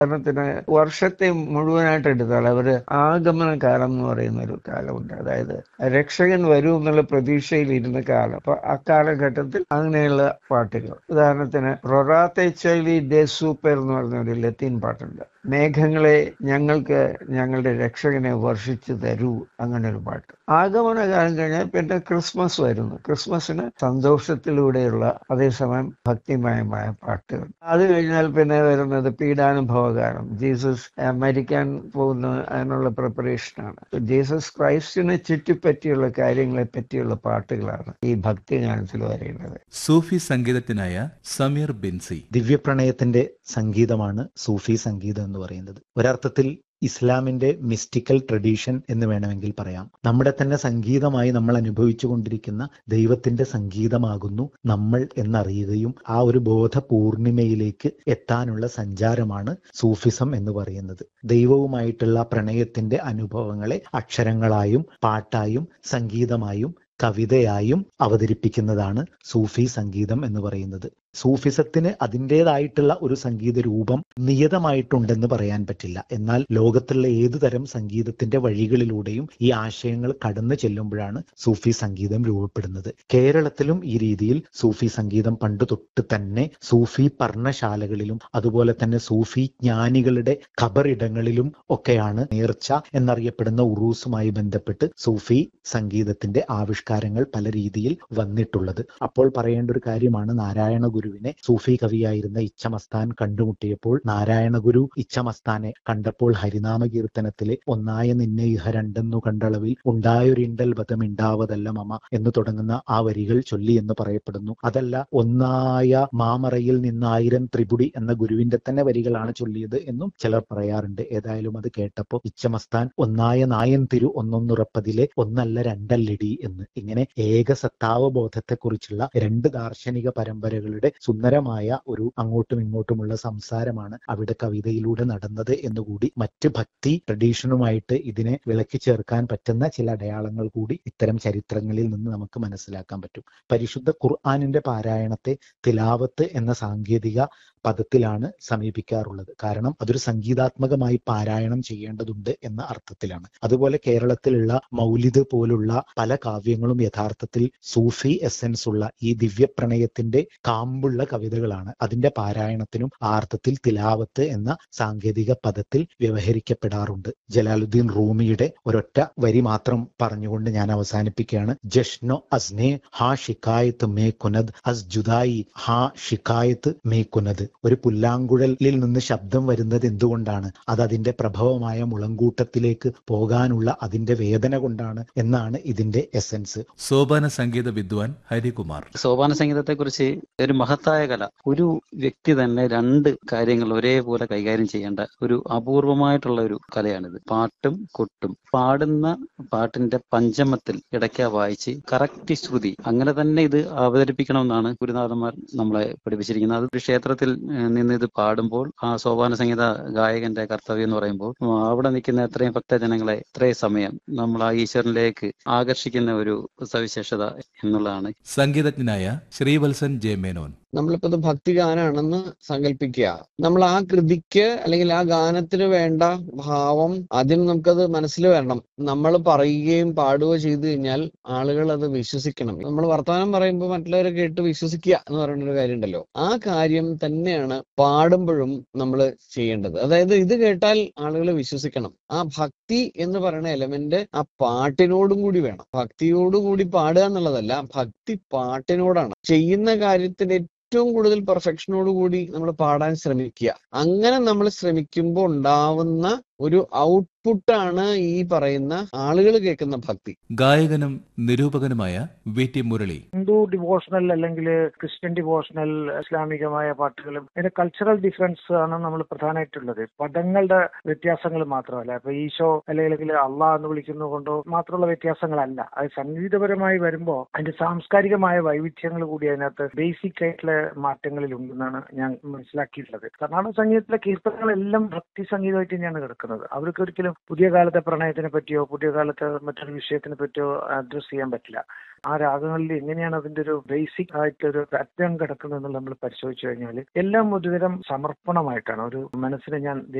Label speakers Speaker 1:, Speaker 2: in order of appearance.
Speaker 1: ഉദാഹരണത്തിന് വർഷത്തെ മുഴുവനായിട്ട് എടുത്താൽ അവര് ആഗമന കാലം എന്ന് പറയുന്ന ഒരു കാലമുണ്ട് അതായത് രക്ഷകൻ വരും എന്നുള്ള പ്രതീക്ഷയിൽ ഇരുന്ന കാലം അപ്പൊ അക്കാലഘട്ടത്തിൽ അങ്ങനെയുള്ള പാട്ടുകൾ ഉദാഹരണത്തിന് റൊറാത്തെ ചൈലി ഡേ സൂപ്പർ എന്ന് പറഞ്ഞ ഒരു ലത്തീൻ പാട്ടുണ്ട് മേഘങ്ങളെ ഞങ്ങൾക്ക് ഞങ്ങളുടെ രക്ഷകനെ വർഷിച്ചു തരൂ അങ്ങനെ ഒരു പാട്ട് ആഗമന കാലം കഴിഞ്ഞാൽ പിന്നെ ക്രിസ്മസ് വരുന്നു ക്രിസ്മസിന് സന്തോഷത്തിലൂടെയുള്ള അതേസമയം ഭക്തിമയമായ പാട്ടുകൾ അത് കഴിഞ്ഞാൽ പിന്നെ വരുന്നത് പീഡാനുഭവകാലം ജീസസ് ആ, മരിക്കാൻ പോകുന്ന അതിനുള്ള പ്രിപ്പറേഷനാണ് ജീസസ് ക്രൈസ്റ്റിനെ ചുറ്റിപ്പറ്റിയുള്ള കാര്യങ്ങളെ പറ്റിയുള്ള പാട്ടുകളാണ് ഈ ഭക്തിഗാനത്തിൽ വരുന്നത്
Speaker 2: സൂഫി സംഗീതജ്ഞനായ സമീർ ബിൻസി
Speaker 3: ദിവ്യപ്രണയത്തിന്റെ സംഗീതമാണ് സൂഫി സംഗീതം എന്ന് പറയുന്നത് ഒരർത്ഥത്തിൽ ഇസ്ലാമിന്റെ മിസ്റ്റിക്കൽ ട്രഡീഷൻ എന്ന് വേണമെങ്കിൽ പറയാം നമ്മുടെ തന്നെ സംഗീതമായി നമ്മൾ അനുഭവിച്ചു കൊണ്ടിരിക്കുന്ന ദൈവത്തിന്റെ സംഗീതമാകുന്നു നമ്മൾ എന്നറിയുകയും ആ ഒരു ബോധ പൂർണിമയിലേക്ക് എത്താനുള്ള സഞ്ചാരമാണ് സൂഫിസം എന്ന് പറയുന്നത് ദൈവവുമായിട്ടുള്ള പ്രണയത്തിന്റെ അനുഭവങ്ങളെ അക്ഷരങ്ങളായും പാട്ടായും സംഗീതമായും കവിതയായും അവതരിപ്പിക്കുന്നതാണ് സൂഫി സംഗീതം എന്ന് പറയുന്നത് സൂഫിസത്തിന് അതിൻ്റെതായിട്ടുള്ള ഒരു സംഗീത രൂപം നിയതമായിട്ടുണ്ടെന്ന് പറയാൻ പറ്റില്ല എന്നാൽ ലോകത്തുള്ള ഏതു തരം സംഗീതത്തിന്റെ വഴികളിലൂടെയും ഈ ആശയങ്ങൾ കടന്നു ചെല്ലുമ്പോഴാണ് സൂഫി സംഗീതം രൂപപ്പെടുന്നത് കേരളത്തിലും ഈ രീതിയിൽ സൂഫി സംഗീതം പണ്ട് തൊട്ട് തന്നെ സൂഫി പർണശാലകളിലും അതുപോലെ തന്നെ സൂഫി ജ്ഞാനികളുടെ ഖബറിടങ്ങളിലും ഒക്കെയാണ് നേർച്ച എന്നറിയപ്പെടുന്ന ഉറൂസുമായി ബന്ധപ്പെട്ട് സൂഫി സംഗീതത്തിന്റെ ആവിഷ്കാരങ്ങൾ പല രീതിയിൽ വന്നിട്ടുള്ളത് അപ്പോൾ പറയേണ്ട ഒരു കാര്യമാണ് നാരായണ ഗുരുവിനെ സൂഫി കവിയായിരുന്ന ഇച്ഛമസ്താൻ കണ്ടുമുട്ടിയപ്പോൾ നാരായണ ഗുരു ഇച്ഛമസ്താനെ കണ്ടപ്പോൾ ഹരിനാമ കീർത്തനത്തിലെ ഒന്നായ നിന്നെ ഇഹ രണ്ടെന്നു കണ്ടളവിൽ ഉണ്ടായൊരിണ്ടൽ ബതമിണ്ടാവതല്ല മമ എന്ന് തുടങ്ങുന്ന ആ വരികൾ ചൊല്ലി എന്ന് പറയപ്പെടുന്നു അതല്ല ഒന്നായ മാമറയിൽ നിന്നായിരം ത്രിപുടി എന്ന ഗുരുവിന്റെ തന്നെ വരികളാണ് ചൊല്ലിയത് എന്നും ചിലർ പറയാറുണ്ട് ഏതായാലും അത് കേട്ടപ്പോൾ ഇച്ഛമസ്താൻ ഒന്നായ നായൻ തിരു ഒന്നൊന്നുറപ്പതിലെ ഒന്നല്ല രണ്ടല്ലടി എന്ന് ഇങ്ങനെ ഏകസത്താവബോധത്തെക്കുറിച്ചുള്ള രണ്ട് ദാർശനിക പരമ്പരകളുടെ സുന്ദരമായ ഒരു അങ്ങോട്ടും ഇങ്ങോട്ടുമുള്ള സംസാരമാണ് അവിടെ കവിതയിലൂടെ നടന്നത് എന്നുകൂടി മറ്റ് ഭക്തി ട്രഡീഷനുമായിട്ട് ഇതിനെ വിളക്കി ചേർക്കാൻ പറ്റുന്ന ചില അടയാളങ്ങൾ കൂടി ഇത്തരം ചരിത്രങ്ങളിൽ നിന്ന് നമുക്ക് മനസ്സിലാക്കാൻ പറ്റും പരിശുദ്ധ ഖുർആാനിന്റെ പാരായണത്തെ തിലാവത്ത് എന്ന സാങ്കേതിക പദത്തിലാണ് സമീപിക്കാറുള്ളത് കാരണം അതൊരു സംഗീതാത്മകമായി പാരായണം ചെയ്യേണ്ടതുണ്ട് എന്ന അർത്ഥത്തിലാണ് അതുപോലെ കേരളത്തിലുള്ള മൗലിദ് പോലുള്ള പല കാവ്യങ്ങളും യഥാർത്ഥത്തിൽ സൂഫി എസെൻസ് ഉള്ള ഈ ദിവ്യപ്രണയത്തിന്റെ കാമ്പുള്ള കവിതകളാണ് അതിന്റെ പാരായണത്തിനും ആ അർത്ഥത്തിൽ തിലാവത്ത് എന്ന സാങ്കേതിക പദത്തിൽ വ്യവഹരിക്കപ്പെടാറുണ്ട് ജലാലുദ്ദീൻ റൂമിയുടെ ഒരൊറ്റ വരി മാത്രം പറഞ്ഞുകൊണ്ട് ഞാൻ അവസാനിപ്പിക്കുകയാണ് ജഷ്നോ അസ്നെ ഹാ ഷിക്കായത്ത് മേ കുനദ് അസ് ജുദായി ഹാ ഷിക്കായത്ത് മേ കുനദ് ഒരു പുല്ലാങ്കുഴലിൽ നിന്ന് ശബ്ദം വരുന്നത് എന്തുകൊണ്ടാണ് അത് അതിന്റെ പ്രഭവമായ മുളങ്കൂട്ടത്തിലേക്ക് പോകാനുള്ള അതിന്റെ വേദന കൊണ്ടാണ് എന്നാണ് ഇതിന്റെ എസെൻസ്
Speaker 2: സോപാന സംഗീത വിദ്വാൻ ഹരികുമാർ
Speaker 4: സോപാന സംഗീതത്തെക്കുറിച്ച് ഒരു മഹത്തായ കല ഒരു വ്യക്തി തന്നെ രണ്ട് കാര്യങ്ങൾ ഒരേപോലെ കൈകാര്യം ചെയ്യേണ്ട ഒരു അപൂർവമായിട്ടുള്ള ഒരു കലയാണിത് പാട്ടും കൊട്ടും പാടുന്ന പാട്ടിന്റെ പഞ്ചമത്തിൽ ഇടയ്ക്ക വായിച്ച് കറക്റ്റ് ശ്രുതി അങ്ങനെ തന്നെ ഇത് അവതരിപ്പിക്കണമെന്നാണ് ഗുരുനാഥന്മാർ നമ്മളെ പഠിപ്പിച്ചിരിക്കുന്നത് അത് ഒരു ക്ഷേത്രത്തിൽ ഏഹ്, നിന്ന് ഇത് പാടുമ്പോൾ ആ സോപാന സംഗീത ഗായകന്റെ കർത്തവ്യം എന്ന് പറയുമ്പോൾ ഉം, അവിടെ നിൽക്കുന്ന എത്രയും ഭക്തജനങ്ങളെ ഇത്രയും സമയം നമ്മൾ ആ ഈശ്വരനിലേക്ക് ആകർഷിക്കുന്ന ഒരു സവിശേഷത എന്നുള്ളതാണ്
Speaker 2: സംഗീതജ്ഞനായ ശ്രീവത്സൻ ജെ മേനോൻ
Speaker 5: നമ്മളിപ്പോ ഇത് ഭക്തി ഗാനാണെന്ന് സങ്കല്പിക്കുക നമ്മൾ ആ കൃതിക്ക് അല്ലെങ്കിൽ ആ ഗാനത്തിന് വേണ്ട ഭാവം ആദ്യം നമുക്കത് മനസ്സിൽ വരണം നമ്മൾ പറയുകയും പാടുകയോ ചെയ്തു കഴിഞ്ഞാൽ ആളുകൾ അത് വിശ്വസിക്കണം നമ്മൾ വർത്തമാനം പറയുമ്പോൾ മറ്റുള്ളവരെ കേട്ട് വിശ്വസിക്കുക എന്ന് പറയുന്ന ഒരു കാര്യം ഉണ്ടല്ലോ ആ കാര്യം തന്നെയാണ് പാടുമ്പോഴും നമ്മൾ ചെയ്യേണ്ടത് അതായത് ഇത് കേട്ടാൽ ആളുകൾ വിശ്വസിക്കണം ആ ഭക്തി എന്ന് പറയുന്ന എലമെന്റ് ആ പാട്ടിനോടും കൂടി വേണം ഭക്തിയോടുകൂടി പാടുക എന്നുള്ളതല്ല ഭക്തി പാട്ടിനോടാണ് ചെയ്യുന്ന കാര്യത്തിന്റെ ഏറ്റവും കൂടുതൽ പെർഫെക്ഷനോട് കൂടി നമ്മൾ പാടാൻ ശ്രമിക്കുക അങ്ങനെ നമ്മൾ ശ്രമിക്കുമ്പോൾ ഉണ്ടാവുന്ന ഒരു ഔട്ട്പുട്ടാണ് ഈ പറയുന്ന ആളുകൾ കേൾക്കുന്ന ഭക്തി
Speaker 2: ഗായകനും നിരൂപകനുമായ V T Murali
Speaker 6: Hindu devotional അല്ലെങ്കിൽ ക്രിസ്ത്യൻ ഡിവോഷണൽ ഇസ്ലാമികമായ പാട്ടുകളും അതിന്റെ കൾച്ചറൽ ഡിഫറൻസ് ആണ് നമ്മൾ പ്രധാനമായിട്ടുള്ളത് പദങ്ങളുടെ വ്യത്യാസങ്ങൾ മാത്രമല്ല ഇപ്പൊ ഈശോ അല്ലെങ്കിൽ അള്ളാഹ് എന്ന് വിളിക്കുന്നത് കൊണ്ടോ മാത്രമുള്ള വ്യത്യാസങ്ങളല്ല അത് സംഗീതപരമായി വരുമ്പോൾ അതിന്റെ സാംസ്കാരികമായ വൈവിധ്യങ്ങൾ കൂടി അതിനകത്ത് ബേസിക് ആയിട്ടുള്ള മാറ്റങ്ങളിലുണ്ടെന്നാണ് ഞാൻ മനസ്സിലാക്കിയിട്ടുള്ളത് കർണാടക സംഗീതത്തിലെ കീർത്തനങ്ങളെല്ലാം ഭക്തി സംഗീതമായിട്ട് തന്നെയാണ് കിടക്കുന്നത് പാടുന്നത് അവർക്ക് ഒരിക്കലും പുതിയ കാലത്തെ പ്രണയത്തിനെ പറ്റിയോ പുതിയ കാലത്തെ മറ്റൊരു വിഷയത്തിനെ പറ്റിയോ അഡ്രസ് ചെയ്യാൻ പറ്റില്ല ആ രാഗങ്ങളിൽ എങ്ങനെയാണ് അതിന്റെ ഒരു ബേസിക് ആയിട്ടൊരു പാറ്റേൺ കിടക്കുന്നത് നമ്മൾ പരിശോധിച്ചു കഴിഞ്ഞാൽ എല്ലാം ഒരുതരം സമർപ്പണമായിട്ടാണ് ഒരു മനസ്സിനെ ഞാൻ